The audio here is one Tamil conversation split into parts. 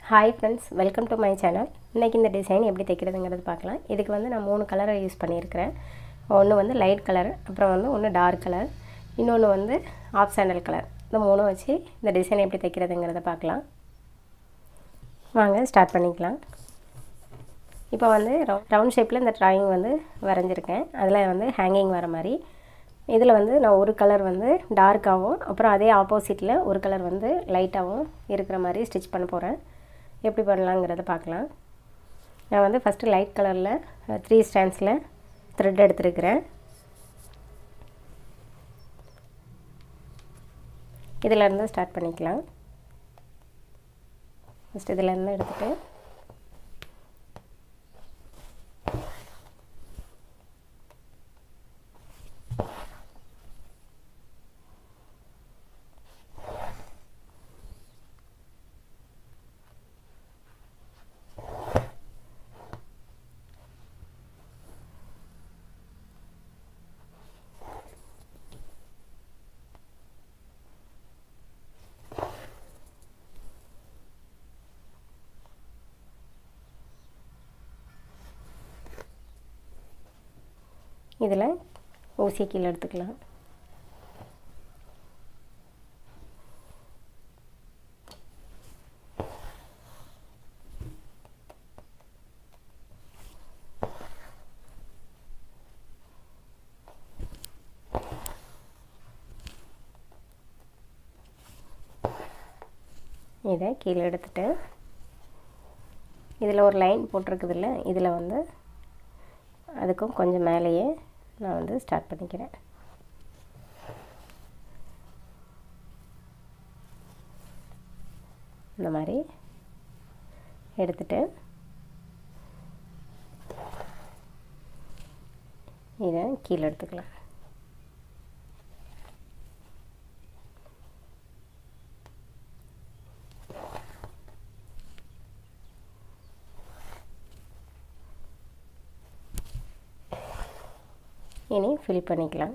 hi friends welcome to my channel இன்றைக்கி இந்த டிசைன் எப்படி தைக்கிறதுங்கிறது பார்க்கலாம் இதுக்கு வந்து நான் மூணு கலரை யூஸ் பண்ணியிருக்கிறேன் ஒன்று வந்து லைட் கலர் அப்புறம் வந்து ஒன்று டார்க் கலர் இன்னொன்று வந்து ஆஃப் சாண்டல் கலர் இந்த மூணும் வச்சு இந்த டிசைன் எப்படி தைக்கிறதுங்கிறத பார்க்கலாம் வாங்க ஸ்டார்ட் பண்ணிக்கலாம் இப்போ வந்து ரவுண்ட் ஷேப்பில் இந்த ட்ராயிங் வந்து வரைஞ்சிருக்கேன் அதில் வந்து ஹேங்கிங் வர மாதிரி இதில் வந்து நான் ஒரு கலர் வந்து டார்க்காகவும் அப்புறம் அதே ஆப்போசிட்டில் ஒரு கலர் வந்து லைட்டாகவும் இருக்கிற மாதிரி ஸ்டிச் பண்ண போகிறேன் எப்படி பண்ணலாங்கிறத பார்க்கலாம் நான் வந்து ஃபஸ்ட்டு லைட் கலரில் த்ரீ ஸ்டாண்ட்ஸில் த்ரெட் எடுத்துருக்கிறேன் இதிலேருந்து ஸ்டார்ட் பண்ணிக்கலாம் ஃபஸ்ட் இதிலேருந்து எடுத்துகிட்டு இதில் ஊசியை கீழே எடுத்துக்கலாம் இதை கீழே எடுத்துட்டு இதில் ஒரு லைன் போட்டிருக்குதுல்ல இதில் வந்து அதுக்கும் கொஞ்சம் மேலேயே நான் வந்து ஸ்டார்ட் பண்ணிக்கிறேன் இந்த மாதிரி எடுத்துட்டு இதை கீழே எடுத்துக்கலாம் இனி ஃபில் பண்ணிக்கலாம்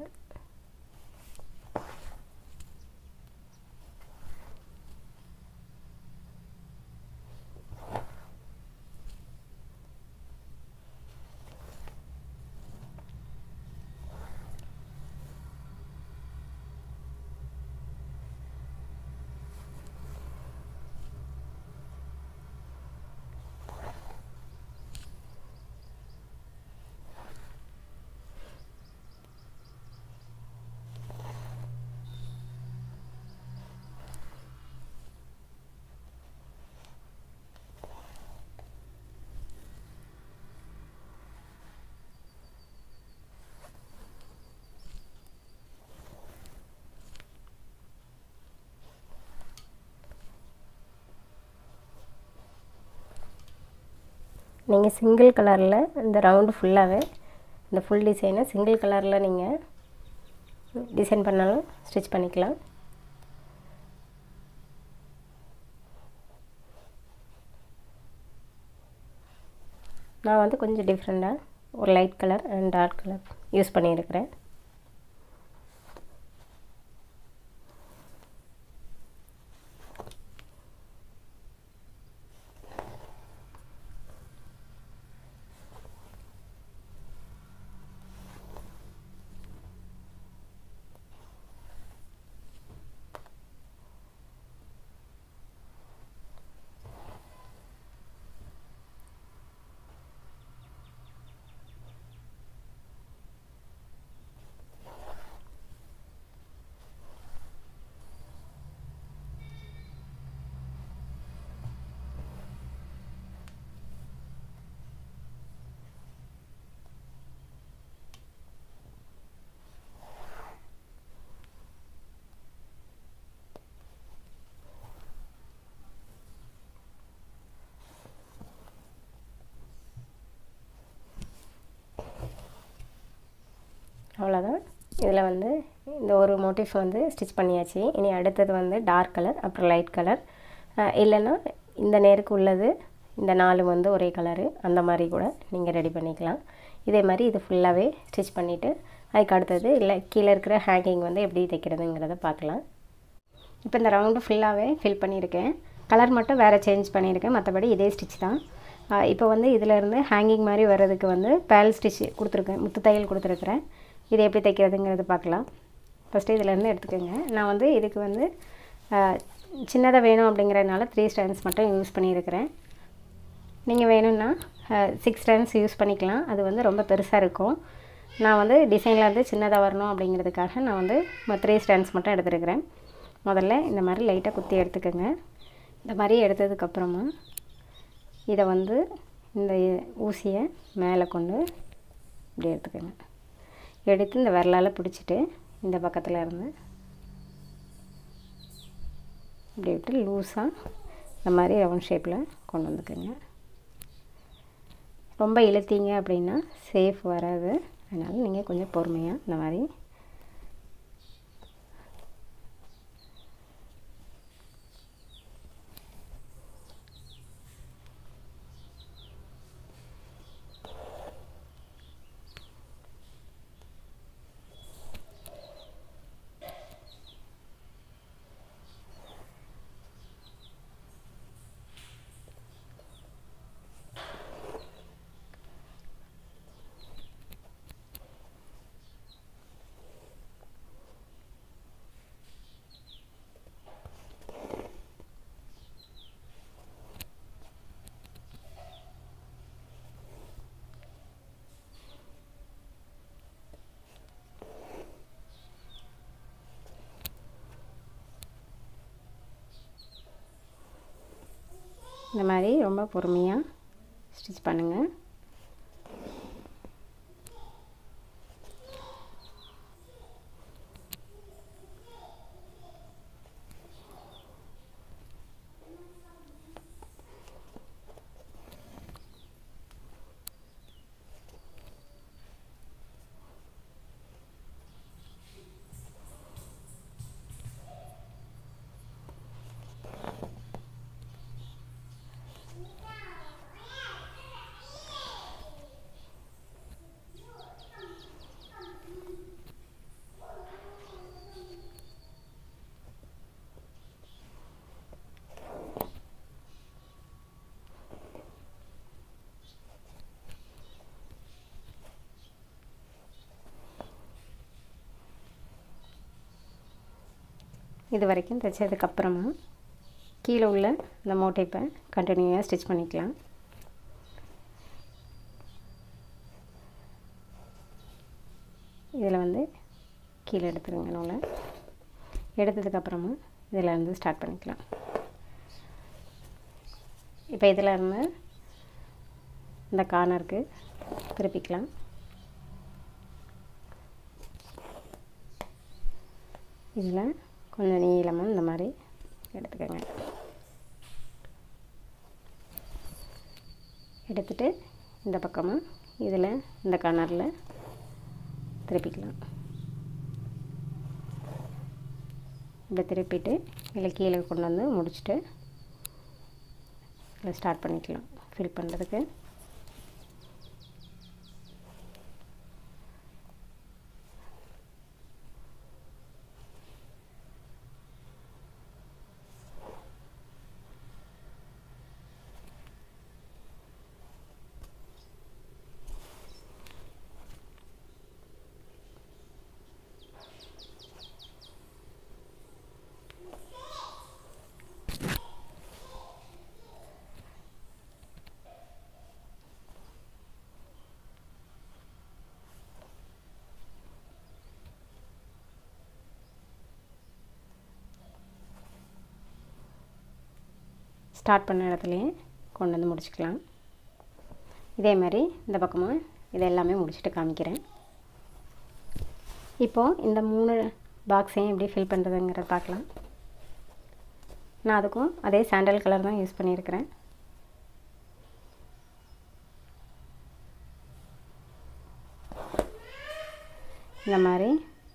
நீங்கள் சிங்கிள் கலரில் இந்த ரவுண்டு ஃபுல்லாகவே இந்த ஃபுல் டிசைனை சிங்கிள் கலரில் நீங்கள் டிசைன் பண்ணாலும் ஸ்டிச் பண்ணிக்கலாம் நான் வந்து கொஞ்சம் டிஃப்ரெண்ட்டாக ஒரு light colour and dark colour use பண்ணியிருக்கிறேன் அவ்வளோதான் இதில் வந்து இந்த ஒரு மோட்டிஃப் வந்து ஸ்டிச் பண்ணியாச்சு இனி அடுத்தது வந்து டார்க் கலர் அப்புறம் லைட் கலர் இல்லைன்னா இந்த நேருக்கு உள்ளது இந்த நாலு வந்து ஒரே கலரு அந்த மாதிரி கூட நீங்கள் ரெடி பண்ணிக்கலாம் இதே மாதிரி இது ஃபுல்லாகவே ஸ்டிச் பண்ணிவிட்டு அதுக்கு அடுத்தது இல்லை கீழே இருக்கிற ஹேங்கிங் வந்து எப்படி தைக்கிறதுங்கிறத பார்க்கலாம் இப்போ இந்த ரவுண்டு ஃபுல்லாகவே ஃபில் பண்ணியிருக்கேன் கலர் மட்டும் வேறு சேஞ்ச் பண்ணியிருக்கேன் மற்றபடி இதே ஸ்டிச் தான் இப்போ வந்து இதிலேருந்து ஹேங்கிங் மாதிரி வர்றதுக்கு வந்து பேல் ஸ்டிச் கொடுத்துருக்கேன் முத்து தையல் கொடுத்துருக்குறேன் இது எப்படி தைக்கிறதுங்கிறது பார்க்கலாம் ஃபஸ்ட்டு இதிலேருந்து எடுத்துக்கோங்க நான் வந்து இதுக்கு வந்து சின்னதாக வேணும் அப்படிங்கிறதுனால த்ரீ ஸ்டாண்ட்ஸ் மட்டும் யூஸ் பண்ணியிருக்கிறேன் நீங்கள் வேணும்னா சிக்ஸ் ஸ்டாண்ட்ஸ் யூஸ் பண்ணிக்கலாம் அது வந்து ரொம்ப பெருசாக இருக்கும் நான் வந்து டிசைனில் வந்து சின்னதாக வரணும் அப்படிங்கிறதுக்காக நான் வந்து த்ரீ ஸ்டாண்ட்ஸ் மட்டும் எடுத்துருக்கிறேன் முதல்ல இந்த மாதிரி லைட்டாக குத்தி எடுத்துக்கோங்க இந்த மாதிரி எடுத்ததுக்கப்புறமா இதை வந்து இந்த ஊசியை மேலே கொண்டு இப்படி எடுத்துக்கோங்க எடுத்து இந்த விரலால் பிடிச்சிட்டு இந்த பக்கத்தில் இருந்து இப்படி விட்டு லூஸாக இந்த மாதிரி ரவுண்ட் ஷேப்பில் கொண்டு வந்துக்கோங்க ரொம்ப இழுத்தீங்க அப்படின்னா சேஃப் வராது அதனால் நீங்கள் கொஞ்சம் பொறுமையாக இந்த மாதிரி இந்த மாதிரி ரொம்ப பொறுமையாக ஸ்டிச் பண்ணுங்கள் இது வரைக்கும் தைச்சதுக்கப்புறமா கீழே உள்ள இந்த மோட்டைப்பை கண்டினியூவாக ஸ்டிச் பண்ணிக்கலாம் இதில் வந்து கீழே எடுத்துருங்க நூலை எடுத்ததுக்கப்புறமா இதில் இருந்து ஸ்டார்ட் பண்ணிக்கலாம் இப்போ இதில் இருந்து இந்த கார்னருக்கு திருப்பிக்கலாம் இதில் கொஞ்சம் நீளமாக இந்த மாதிரி எடுத்துக்கோங்க எடுத்துட்டு இந்த பக்கமாக இதில் இந்த கணரில் திருப்பிக்கலாம் இப்படி திருப்பிட்டு இதில் கீழே கொண்டு வந்து முடிச்சுட்டு இதில் ஸ்டார்ட் பண்ணிக்கலாம் ஃபில் பண்ணுறதுக்கு ஸ்டார்ட் பண்ண இடத்துலையே கொண்டு வந்து முடிச்சுக்கலாம் இதே மாதிரி இந்த பக்கமாக இதை எல்லாமே முடிச்சுட்டு காமிக்கிறேன் இப்போது இந்த மூணு பாக்ஸையும் எப்படி ஃபில் பண்ணுறதுங்கிறத பார்க்கலாம் நான் அதுக்கும் அதே சாண்டல் கலர் தான் யூஸ் பண்ணியிருக்கிறேன் இந்த மாதிரி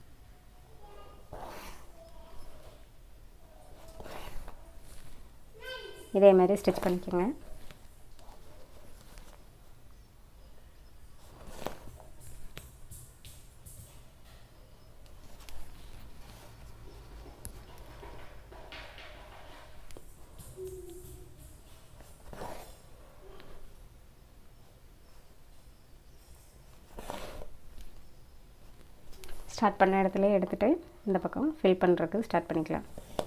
இதே மாதிரி ஸ்டிச் பண்ணிக்கோங்க ஸ்டார்ட் பண்ண இடத்துல எடுத்துகிட்டு இந்த பக்கம் ஃபில் பண்ணுறதுக்கு ஸ்டார்ட் பண்ணிக்கலாம்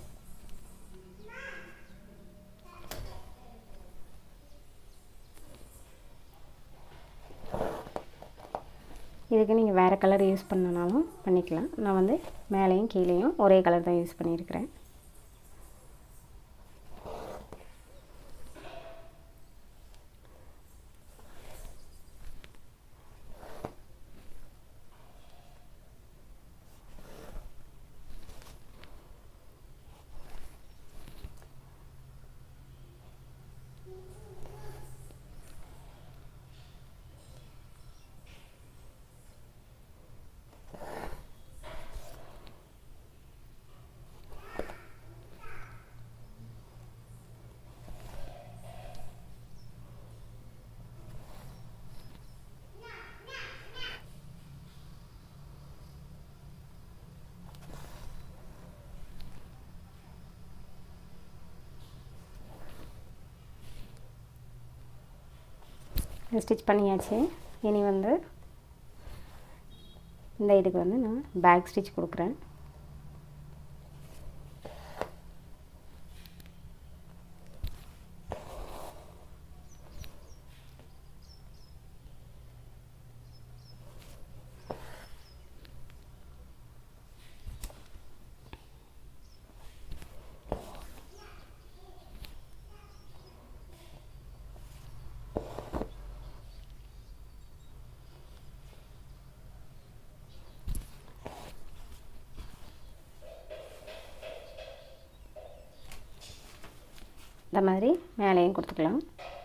இதுக்கு நீங்கள் வேறு கலர் யூஸ் பண்ணனாலும் பண்ணிக்கலாம் நான் வந்து மேலேயும் கீழேயும் ஒரே கலர் தான் யூஸ் பண்ணியிருக்கிறேன் ஸ்டிச் பண்ணியாச்சு இனி வந்து இந்த இதுக்கு வந்து நான் பேக் ஸ்டிச் கொடுக்குறேன் இந்த மாதிரி மேலேயும் கொடுத்துக்கலாம்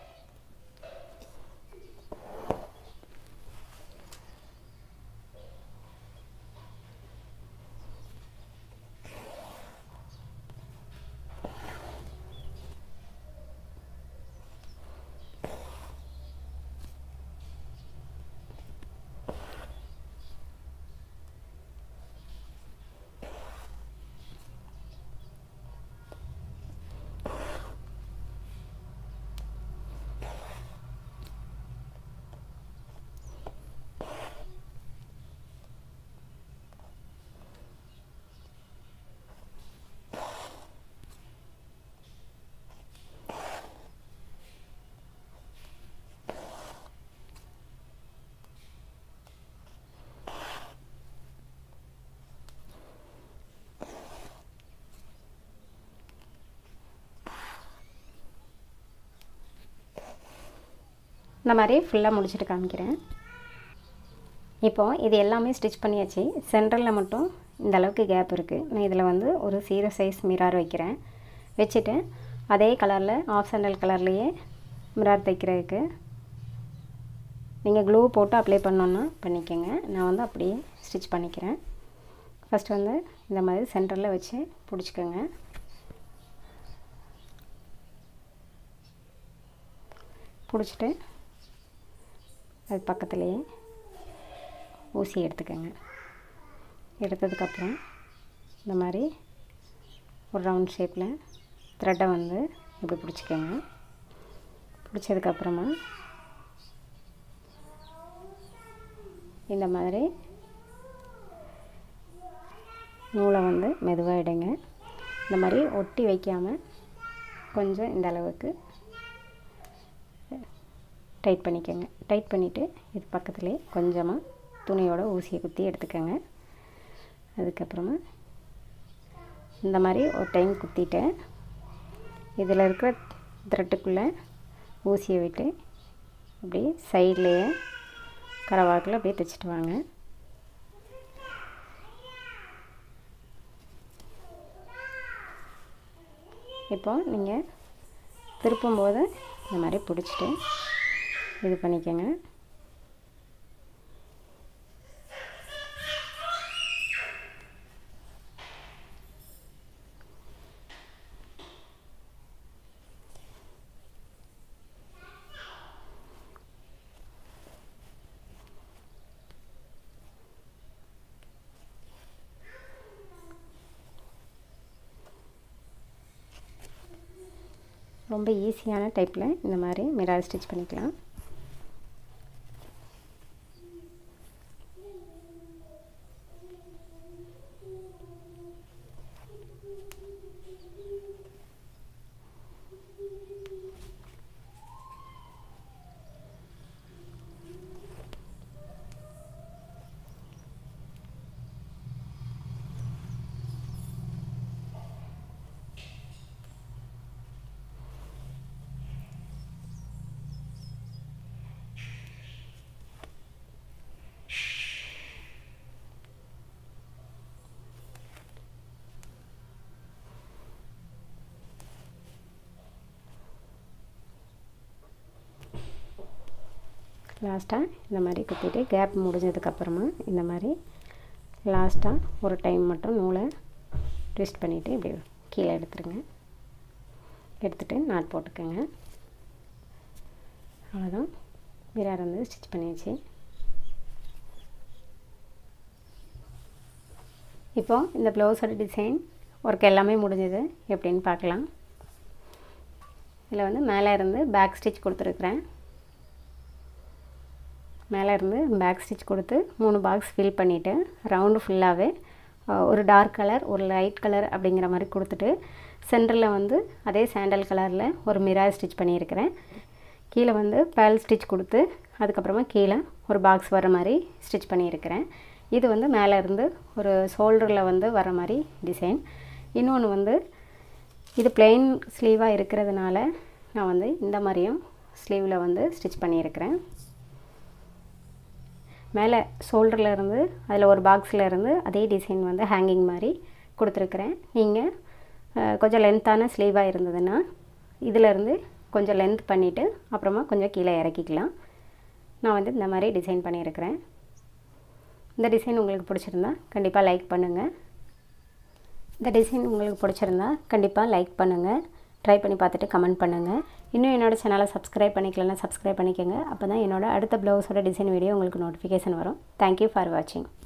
இந்த மாதிரி ஃபுல்லாக முடிச்சுட்டு காமிக்கிறேன் இப்போது இது எல்லாமே ஸ்டிச் பண்ணியாச்சு சென்டரில் மட்டும் இந்த அளவுக்கு கேப் இருக்குது நான் இதில் வந்து ஒரு சீரோ சைஸ் மிரார் வைக்கிறேன் வச்சுட்டு அதே கலரில் ஆஃப் சாண்டல் கலர்லேயே மிரார் தைக்கிறதுக்கு நீங்கள் க்ளூ போட்டு அப்ளை பண்ணோன்னா பண்ணிக்கோங்க நான் வந்து அப்படியே ஸ்டிச் பண்ணிக்கிறேன் ஃபஸ்ட் வந்து இந்த மாதிரி சென்டரில் வச்சு பிடிச்சிக்கோங்க பிடிச்சிட்டு அது பக்கத்துலேயே ஊசி எடுத்துக்கோங்க எடுத்ததுக்கப்புறம் இந்த மாதிரி ஒரு ரவுண்ட் ஷேப்பில் த்ரெட்டை வந்து இப்படி பிடிச்சிக்கோங்க பிடிச்சதுக்கப்புறமா இந்த மாதிரி நூலை வந்து மெதுவாக எடுங்க இந்த மாதிரி ஒட்டி வைக்காமல் கொஞ்சம் இந்த அளவுக்கு டைட் பண்ணிக்கோங்க டைட் பண்ணிவிட்டு இது பக்கத்துலேயே கொஞ்சமாக துணியோட ஊசியை குத்தி எடுத்துக்கோங்க அதுக்கப்புறமா இந்த மாதிரி ஒரு டைம் குத்திட்டேன் இதில் இருக்கிற த்ரெட்டுக்குள்ளே ஊசியை விட்டு அப்படி சைட்லேயே கரவாக்கில் அப்படியே தைச்சிட்டு வாங்க இப்போ நீங்கள் திருப்பும்போது இந்த மாதிரி பிடிச்சிட்டு இது பண்ணிக்கோங்க ரொம்ப ஈஸியான டைப்பில் இந்த மாதிரி மிரார் ஸ்டிச் பண்ணிக்கலாம் லாஸ்ட்டாக இந்த மாதிரி குத்திட்டு கேப் முடிஞ்சதுக்கப்புறமா இந்த மாதிரி லாஸ்ட்டாக ஒரு டைம் மட்டும் நூலை ட்விஸ்ட் பண்ணிவிட்டு இப்படி கீழே எடுத்துருங்க எடுத்துகிட்டு நாட் போட்டுக்கோங்க அவ்வளோதான் மிரார் வந்து ஸ்டிச் பண்ணியாச்சு இப்போ இந்த ப்ளவுஸோட டிசைன் ஒர்க் எல்லாமே முடிஞ்சது எப்படின்னு பார்க்கலாம் இதில் வந்து மேலே இருந்து பேக் ஸ்டிச் கொடுத்துருக்குறேன் மேலே இருந்து பேக் ஸ்டிச் கொடுத்து மூணு பாக்ஸ் ஃபில் பண்ணிவிட்டு ரவுண்டு ஃபுல்லாகவே ஒரு டார்க் கலர் ஒரு லைட் கலர் அப்படிங்கிற மாதிரி கொடுத்துட்டு சென்டரில் வந்து அதே சாண்டல் கலரில் ஒரு மிரார் ஸ்டிச் பண்ணியிருக்கிறேன் கீழே வந்து பேல் ஸ்டிச் கொடுத்து அதுக்கப்புறமா கீழே ஒரு பாக்ஸ் வர மாதிரி ஸ்டிச் பண்ணியிருக்கிறேன் இது வந்து மேலே இருந்து ஒரு ஷோல்டரில் வந்து வர மாதிரி டிசைன் இன்னொன்று வந்து இது பிளெயின் ஸ்லீவாக இருக்கிறதுனால நான் வந்து இந்த மாதிரியும் ஸ்லீவில் வந்து ஸ்டிச் பண்ணியிருக்கிறேன் மேலே ஷோல்டரில் இருந்து அதில் ஒரு பாக்ஸில் இருந்து அதே டிசைன் வந்து ஹேங்கிங் மாதிரி கொடுத்துருக்குறேன் நீங்கள் கொஞ்சம் லென்த்தான ஸ்லீவாக இருந்ததுன்னா இதிலேருந்து கொஞ்சம் லென்த் பண்ணிவிட்டு அப்புறமா கொஞ்சம் கீழே இறக்கிக்கலாம் நான் வந்து இந்த மாதிரி டிசைன் பண்ணியிருக்கிறேன் இந்த டிசைன் உங்களுக்கு பிடிச்சிருந்தா கண்டிப்பாக லைக் பண்ணுங்கள் இந்த டிசைன் உங்களுக்கு பிடிச்சிருந்தா கண்டிப்பாக லைக் பண்ணுங்கள் ட்ரை பண்ணி பார்த்துட்டு கமெண்ட் பண்ணுங்கள் இன்னும் என்னோடய சேனலை சப்ஸ்கிரைப் பண்ணிக்கலன்னா சப்ஸ்கிரைப் பண்ணிக்கோங்க அப்போ தான் என்னோடய அடுத்த ப்ளவுஸோட டிசைன் வீடியோ உங்களுக்கு நோட்டிஃபிகேஷன் வரும் தேங்க்யூ ஃபார் வாட்சிங்